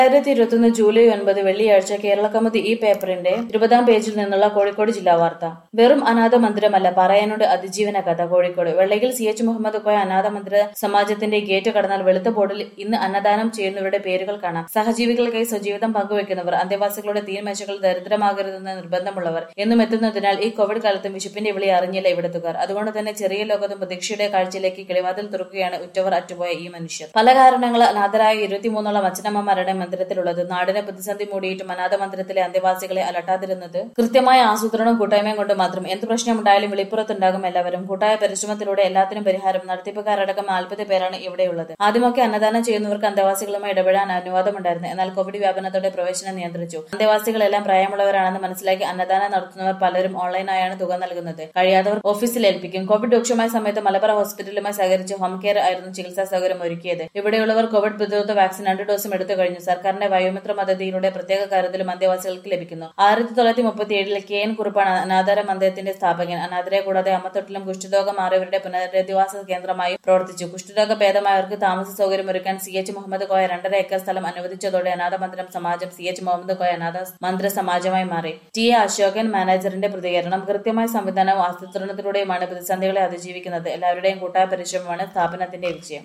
രണ്ടായിരത്തി ഇരുപത്തൊന്ന് ജൂലൈ ഒൻപത് വെള്ളിയാഴ്ച കേരള കൗമുദി ഈ പേപ്പറിന്റെ ഇരുപതാം പേജിൽ നിന്നുള്ള കോഴിക്കോട് ജില്ലാ വാർത്ത വെറും അനാഥ മന്ദിരമല്ല പറയാനുണ്ട് അതിജീവന കഥ കോഴിക്കോട് വെള്ളയിൽ സി എച്ച് മുഹമ്മദ് കോയ അനാഥ മന്ദിര സമാജത്തിന്റെ ഗേറ്റ് കടന്നാൽ വെളുത്ത ബോർഡിൽ ഇന്ന് അന്നദാനം ചെയ്യുന്നവരുടെ പേരുകൾ കാണാം സഹജീവികൾക്കായി സ്വജീവിതം പങ്കുവെക്കുന്നവർ അന്തേവാസികളുടെ തീൻമേശകൾ ദരിദ്രമാകരുതെന്ന് നിർബന്ധമുള്ളവർ എന്നും എത്തുന്നതിനാൽ ഈ കോവിഡ് കാലത്തും വിശപ്പിന്റെ വിളി അറിഞ്ഞില്ല ഇവിടെത്തുകാർ അതുകൊണ്ട് തന്നെ ചെറിയ ലോകത്തും പ്രതീക്ഷയുടെ കാഴ്ചയിലേക്ക് കിളിവാതിൽ തുറക്കുകയാണ് ഉറ്റവർ അറ്റുപോയ ഈ മനുഷ്യർ പല കാരണങ്ങൾ അനാഥരായ ഇരുപത്തിമൂന്നോളം അച്ഛനമ്മമാരുടെ മന്ദിരത്തിലുള്ളത് നാടിനെ പ്രതിസന്ധി മൂടിയിട്ടും അനാഥ മന്ദിരത്തിലെ അന്തേവാസികളെ അലട്ടാതിരുന്നത് കൃത്യമായ ആസൂത്രണവും കൂട്ടായ്മയും കൊണ്ട് മാത്രം എന്ത് പ്രശ്നമുണ്ടായാലും വെളിപ്പുറത്തുണ്ടാകും എല്ലാവരും കൂട്ടായ പരിശ്രമത്തിലൂടെ എല്ലാത്തിനും പരിഹാരം നടത്തിപ്പുകാരടക്കം നാൽപ്പത് പേരാണ് ഇവിടെയുള്ളത് ആദ്യമൊക്കെ അന്നദാനം ചെയ്യുന്നവർക്ക് അന്തേവാസികളുമായി ഇടപെടാൻ അനുവാദമുണ്ടായിരുന്നു എന്നാൽ കോവിഡ് വ്യാപനത്തോടെ പ്രവേശനം നിയന്ത്രിച്ചു അന്തേവാസികളെല്ലാം പ്രായമുള്ളവരാണെന്ന് മനസ്സിലാക്കി അന്നദാനം നടത്തുന്നവർ പലരും ഓൺലൈനായാണ് തുക നൽകുന്നത് കഴിയാത്തവർ ഓഫീസിൽ ഏൽപ്പിക്കും കോവിഡ് രൂക്ഷമായ സമയത്ത് മലബാർ ഹോസ്പിറ്റലുമായി സഹകരിച്ച് ഹോം കെയർ ആയിരുന്നു ചികിത്സാ സൗകര്യം ഒരുക്കിയത് ഇവിടെയുള്ളവർ കോവിഡ് പ്രതിരോധ വാക്സിൻ രണ്ട് ഡോസും എടുത്തു കഴിഞ്ഞു സർക്കാരിന്റെ വയോമിത്ര പദ്ധതിയിലൂടെ പ്രത്യേക കാര്യത്തിലും അന്തേവാസികൾക്ക് ലഭിക്കുന്നു ആയിരത്തി തൊള്ളായിരത്തി മുപ്പത്തി ഏഴിൽ കെ എൻ കുറുപ്പാണ് അനാഥാര മന്ദിരത്തിന്റെ സ്ഥാപകൻ അനാഥരെ കൂടാതെ അമ്മത്തൊട്ടിലും കുഷ്ഠരോഗം മാറിയവരുടെ പുനരധിവാസ കേന്ദ്രമായി പ്രവർത്തിച്ചു കുഷ്ഠരോഗ ഭേദമായവർക്ക് താമസ സൗകര്യം ഒരുക്കാൻ സി എച്ച് മുഹമ്മദ് കോയ രണ്ടര ഏക്കർ സ്ഥലം അനുവദിച്ചതോടെ അനാഥ മന്ദിരം സമാജം സി എച്ച് മുഹമ്മദ് കോയ അനാഥ മന്ദിര സമാജമായി മാറി ടി എ അശോകൻ മാനേജറിന്റെ പ്രതികരണം കൃത്യമായ സംവിധാനവും ആസൂത്രണത്തിലൂടെയുമാണ് പ്രതിസന്ധികളെ അതിജീവിക്കുന്നത് എല്ലാവരുടെയും കൂട്ടായ പരിശ്രമമാണ് സ്ഥാപനത്തിന്റെ വിജയം